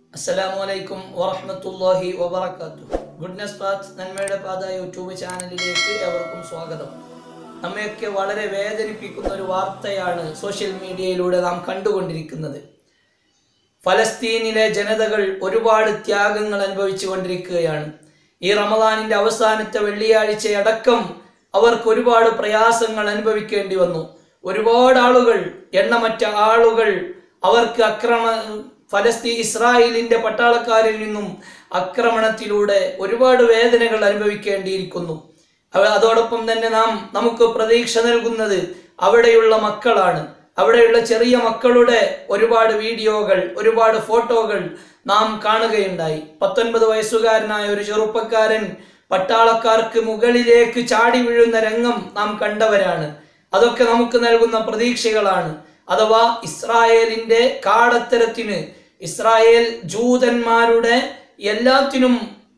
അസ്സലാമു അലൈക്കും വറഹ്മത്തുള്ളാഹി വബറകാത്തു ഗുഡ്നസ് പാത്ത് നന്മയുടെ പാത യൂട്യൂബ് ചാനലിലേക്ക് എവർക്കും സ്വാഗതം നമ്മയൊക്കെ വളരെ വേദനിപ്പിക്കുന്ന ഒരു വാർത്തയാണ് സോഷ്യൽ മീഡിയയിലൂടെ നാം കണ്ടുകൊണ്ടിരിക്കുന്നത് ഫലസ്തീനിലെ ജനതകൾ ഒരുപാട് ത്യാഗങ്ങൾ അനുഭവിച്ചു കൊണ്ടിരിക്കുകയാണ് ഈ റമദാനിന്റെ അവസാനത്തെ വെള്ളിയാഴ്ചയടക്കം അവർക്ക് ഒരുപാട് പ്രയാസങ്ങൾ അനുഭവിക്കേണ്ടി വന്നു ഒരുപാട് ആളുകൾ എണ്ണമറ്റ ആളുകൾ അവർക്ക് അക്രമ ഫലസ്തീൻ ഇസ്രായേലിന്റെ പട്ടാളക്കാരിൽ നിന്നും ആക്രമണത്തിലൂടെ ഒരുപാട് വേദനകൾ അനുഭവിക്കേണ്ടിയിരിക്കുന്നു അവ- അതോടൊപ്പം തന്നെ നാം നമുക്ക് പ്രതീക്ഷ നൽകുന്നത് അവിടെയുള്ള മക്കളാണ് അവിടെയുള്ള ചെറിയ മക്കളുടെ ഒരുപാട് വീഡിയോകൾ ഒരുപാട് ഫോട്ടോകൾ നാം കാണുകയുണ്ടായി പത്തൊൻപത് വയസ്സുകാരനായ ഒരു ചെറുപ്പക്കാരൻ പട്ടാളക്കാർക്ക് മുകളിലേക്ക് ചാടി വീഴുന്ന രംഗം നാം കണ്ടവരാണ് അതൊക്കെ നമുക്ക് നൽകുന്ന പ്രതീക്ഷകളാണ് അഥവാ ഇസ്രായേലിന്റെ കാടത്തരത്തിന് ഇസ്രായേൽ ജൂതന്മാരുടെ എല്ലാത്തിനും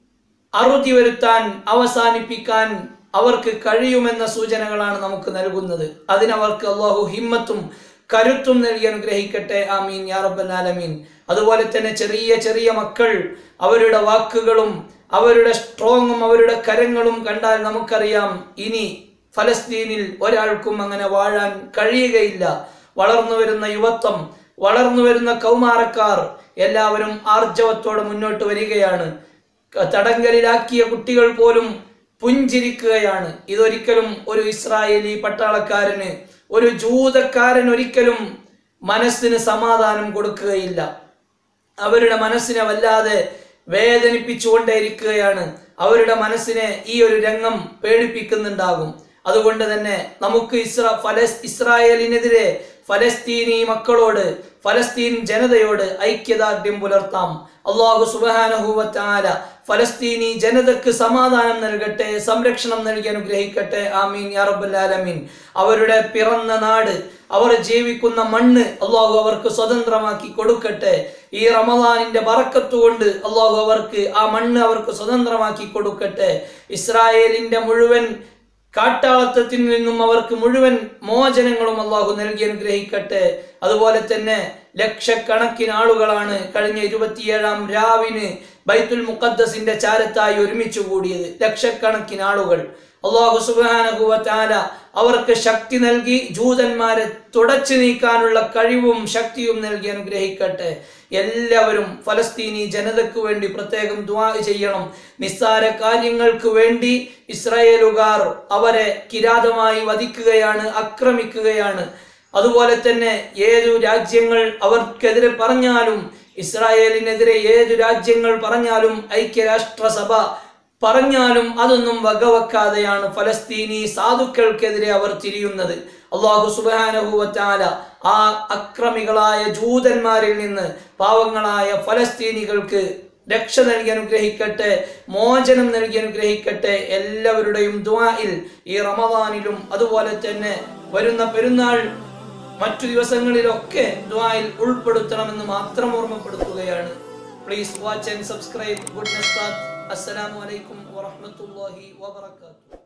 അറുതി വരുത്താൻ അവസാനിപ്പിക്കാൻ അവർക്ക് കഴിയുമെന്ന സൂചനകളാണ് നമുക്ക് നൽകുന്നത് അതിനവർക്ക് അള്ളാഹു ഹിമ്മത്തും കരുത്തും നൽകി അനുഗ്രഹിക്കട്ടെ ആമീൻ യാ റബ്ബൽ ആലമീൻ അതുപോലെ തന്നെ ചെറിയ ചെറിയ മക്കൾ അവരുടെ വാക്കുകളും അവരുടെ സ്ട്രോങ്ങും അവരുടെ കരങ്ങളും കണ്ടാൽ നമുക്കറിയാം ഇനി ഫലസ്തീനിൽ ഒരാൾക്കും അങ്ങനെ വാഴാൻ കഴിയുകയില്ല വളർന്നു വരുന്ന യുവത്വം വളർന്നു വരുന്ന കൗമാരക്കാർ എല്ലാവരും ആർജവത്തോടെ മുന്നോട്ട് വരികയാണ് ക- തടങ്കലിലാക്കിയ കുട്ടികൾ പോലും പുഞ്ചിരിക്കുകയാണ് ഇതൊരിക്കലും ഒരു ഇസ്രായേലി പട്ടാളക്കാരന് ഒരു ജൂതക്കാരൻ ഒരിക്കലും മനസ്സിന് സമാധാനം കൊടുക്കുകയില്ല അവരുടെ മനസ്സിനെ വല്ലാതെ വേദനിപ്പിച്ചുകൊണ്ടേയിരിക്കുകയാണ് അവരുടെ മനസ്സിനെ ഈ ഒരു രംഗം പേടിപ്പിക്കുന്നുണ്ടാകും അതുകൊണ്ട് തന്നെ നമുക്ക് ഇസ്ര ഫലസ് ഇസ്രായേലിനെതിരെ ഫലസ്തീനി മക്കളോട് ഫലസ്തീൻ ജനതയോട് ഐക്യദാർഢ്യം പുലർത്താം അള്ളാഹു സുബാനഹുവത്താല ഫലസ്തീനി ജനതക്ക് സമാധാനം നൽകട്ടെ സംരക്ഷണം നൽകി അനുഗ്രഹിക്കട്ടെ ആമീൻ യാ റബ്ബൽ ആലമീൻ അവരുടെ പിറന്ന നാട് അവർ ജീവിക്കുന്ന മണ്ണ് അള്ളാഹു അവർക്ക് സ്വതന്ത്രമാക്കി കൊടുക്കട്ടെ ഈ റമദാനിന്റെ ബറക്കത്ത് കൊണ്ട് അള്ളാഹു അവർക്ക് ആ മണ്ണ് അവർക്ക് സ്വതന്ത്രമാക്കി കൊടുക്കട്ടെ ഇസ്രായേലിന്റെ മുഴുവൻ കാട്ടാളത്വത്തിൽ നിന്നും അവർക്ക് മുഴുവൻ മോചനങ്ങളും അള്ളാഹു നൽകി അനുഗ്രഹിക്കട്ടെ അതുപോലെ തന്നെ ലക്ഷക്കണക്കിന് ആളുകളാണ് കഴിഞ്ഞ ഇരുപത്തിയേഴാം രാവിന് ബൈത്തുൽ മുഖദ്ദസിന്റെ ചാരത്തായി ഒരുമിച്ച് കൂടിയത് ലക്ഷക്കണക്കിന് ആളുകൾ അള്ളാഹു സുബാനഹുവത്താല അവർക്ക് ശക്തി നൽകി ജൂതന്മാരെ തുടച്ചു നീക്കാനുള്ള കഴിവും ശക്തിയും നൽകി അനുഗ്രഹിക്കട്ടെ എല്ലാവരും ഫലസ്തീനി ജനതയ്ക്ക് വേണ്ടി പ്രത്യേകം ദുആ ചെയ്യണം നിസ്സാര കാര്യങ്ങൾക്ക് വേണ്ടി ഇസ്രായേലുകാർ അവരെ കിരാതമായി വധിക്കുകയാണ് ആക്രമിക്കുകയാണ് അതുപോലെ തന്നെ ഏതു രാജ്യങ്ങൾ അവർക്കെതിരെ പറഞ്ഞാലും ഇസ്രായേലിനെതിരെ ഏതു രാജ്യങ്ങൾ പറഞ്ഞാലും ഐക്യരാഷ്ട്രസഭ പറഞ്ഞാലും അതൊന്നും വകവെക്കാതെയാണ് ഫലസ്തീനി സാധുക്കൾക്കെതിരെ അവർ തിരിയുന്നത് അള്ളാഹു സുബാനഹുവറ്റാല ആ അക്രമികളായ ജൂതന്മാരിൽ നിന്ന് പാവങ്ങളായ ഫലസ്തീനികൾക്ക് രക്ഷ നൽകി അനുഗ്രഹിക്കട്ടെ മോചനം നൽകി അനുഗ്രഹിക്കട്ടെ എല്ലാവരുടെയും ദ്വായിൽ ഈ റമദാനിലും അതുപോലെ തന്നെ വരുന്ന പെരുന്നാൾ മറ്റു ദിവസങ്ങളിലൊക്കെ ദ്വായിൽ ഉൾപ്പെടുത്തണമെന്ന് മാത്രം ഓർമ്മപ്പെടുത്തുകയാണ് please watch and subscribe good അസ്സലാമു അലൈക്കും വറഹ്മത്തുള്ളാഹി വബറകാതുഹു